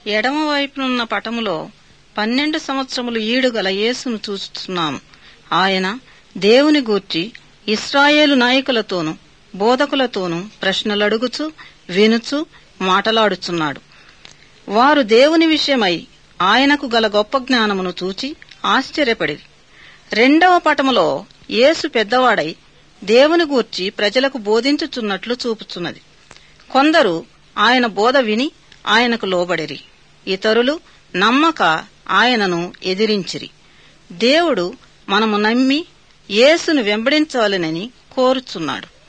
ఎడమవైపునున్న పటములో పన్నెండు సంవత్సరములు ఈడుగల యేసును చూస్తున్నాము ఆయన దేవుని గూర్చి ఇస్రాయేలు నాయకులతోనూ బోధకులతోనూ ప్రశ్నలడుగుచు వినుచు మాటలాడుచున్నాడు వారు దేవుని విషయమై ఆయనకు గల గొప్ప జ్ఞానమును చూచి ఆశ్చర్యపడిరి రెండవ పటములో యేసు పెద్దవాడై దేవుని గూర్చి ప్రజలకు బోధించుచున్నట్లు చూపుచున్నది కొందరు ఆయన బోధ విని ఆయనకు లోబడిరి ఇతరులు నమ్మక ఆయనను ఎదిరించిరి దేవుడు మనము నమ్మి యేసును వెంబడించాలనని కోరుచున్నాడు